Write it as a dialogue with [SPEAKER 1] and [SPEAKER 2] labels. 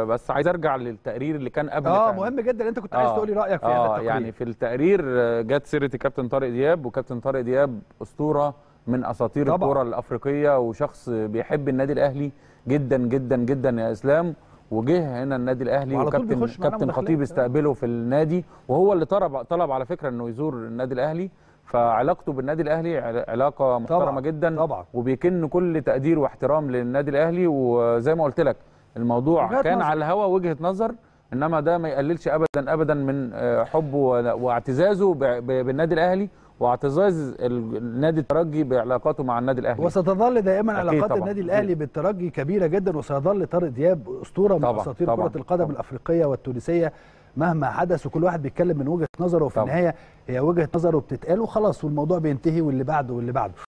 [SPEAKER 1] بس عايز ارجع للتقرير اللي كان قبل
[SPEAKER 2] اه
[SPEAKER 1] فعلا.
[SPEAKER 2] مهم جدا انت كنت عايز تقول لي رايك في هذا
[SPEAKER 1] اه
[SPEAKER 2] التقرير
[SPEAKER 1] يعني في التقرير آه، جت سيره الكابتن طارق دياب وكابتن طارق دياب اسطوره من اساطير
[SPEAKER 2] طبعا.
[SPEAKER 1] الكره الافريقيه وشخص بيحب النادي الاهلي جدا جدا جدا يا اسلام وجه هنا النادي الاهلي
[SPEAKER 2] وعلى طول
[SPEAKER 1] وكابتن
[SPEAKER 2] بيخش معانا
[SPEAKER 1] كابتن
[SPEAKER 2] مداخلات.
[SPEAKER 1] خطيب استقبله في النادي وهو اللي طلب طلب على فكره انه يزور النادي الاهلي فعلاقته بالنادي الاهلي عل- علاقه محترمه
[SPEAKER 2] طبعا،
[SPEAKER 1] جدا
[SPEAKER 2] طبعا.
[SPEAKER 1] وبيكن كل تقدير واحترام للنادي الاهلي وزي ما قلت لك الموضوع
[SPEAKER 2] وجهة
[SPEAKER 1] كان
[SPEAKER 2] نظر.
[SPEAKER 1] على الهوا وجهه نظر انما ده ما يقللش ابدا ابدا من آه، حبه ولا- واعتزازه ب- ب- بالنادي الاهلي واعتزاز ال- النادي الترجي بعلاقاته مع النادي الاهلي
[SPEAKER 2] وستظل دائما
[SPEAKER 1] أكيد
[SPEAKER 2] علاقات
[SPEAKER 1] طبعاً،
[SPEAKER 2] النادي
[SPEAKER 1] أكيد.
[SPEAKER 2] الاهلي بالترجي كبيره جدا وسيظل طارق دياب اسطوره من
[SPEAKER 1] طبعاً،
[SPEAKER 2] اساطير
[SPEAKER 1] طبعاً،
[SPEAKER 2] كره القدم
[SPEAKER 1] طبعاً.
[SPEAKER 2] الافريقيه والتونسيه مهما حدث وكل واحد بيتكلم من وجهه نظره وفي
[SPEAKER 1] طبعاً.
[SPEAKER 2] النهايه هي وجهه نظره بتتقال وخلاص والموضوع بينتهي واللي بعده واللي بعده